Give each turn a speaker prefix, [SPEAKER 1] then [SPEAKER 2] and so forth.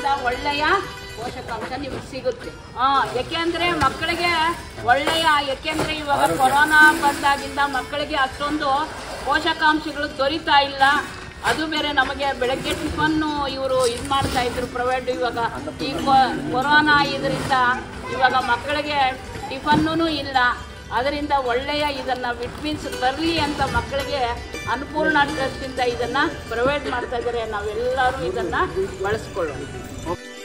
[SPEAKER 1] ಇದರಿಂದ ಒಳ್ಳೆಯ ಪೋಷಕಾಂಶ ನಿಮಗೆ ಸಿಗುತ್ತೆ ಹಾ ಯಾಕೆಂದ್ರೆ ಮಕ್ಕಳಿಗೆ ಒಳ್ಳೆಯ ಯಾಕೆಂದ್ರೆ ಇವಾಗ ಕೊರೋನಾ ಬಂದಾಗಿಂದ ಮಕ್ಕಳಿಗೆ ಅಷ್ಟೊಂದು ಪೋಷಕಾಂಶಗಳು ದೊರೀತಾ ಇಲ್ಲ ಅದು ಬೇರೆ ನಮಗೆ ಬೆಳಗ್ಗೆ ಟಿಫನ್ನು ಇವರು ಇದು ಮಾಡ್ತಾ ಇದ್ರು ಪ್ರೈವೇಟ್ ಇವಾಗ ಈ ಕೊ- ಕೊರೋನಾ ಇದರಿಂದ ಇವಾಗ ಮಕ್ಕಳಿಗೆ ಟಿಫನ್ನೂ ಇಲ್ಲ ಅದರಿಂದ ಒಳ್ಳೆಯ ಇದನ್ನ ವಿಟಮಿನ್ಸ್ ಬರಲಿ ಅಂತ ಮಕ್ಕಳಿಗೆ ಅನ್ಪೂರ್ಣ ಟ್ರಸ್ಟಿಂದ ಇದನ್ನ ಪ್ರೊವೈಡ್ ಮಾಡ್ತಾ ಇದ್ದಾರೆ ನಾವೆಲ್ಲರೂ ಇದನ್ನ ಬಳಸ್ಕೊಳ್ಳೋಣ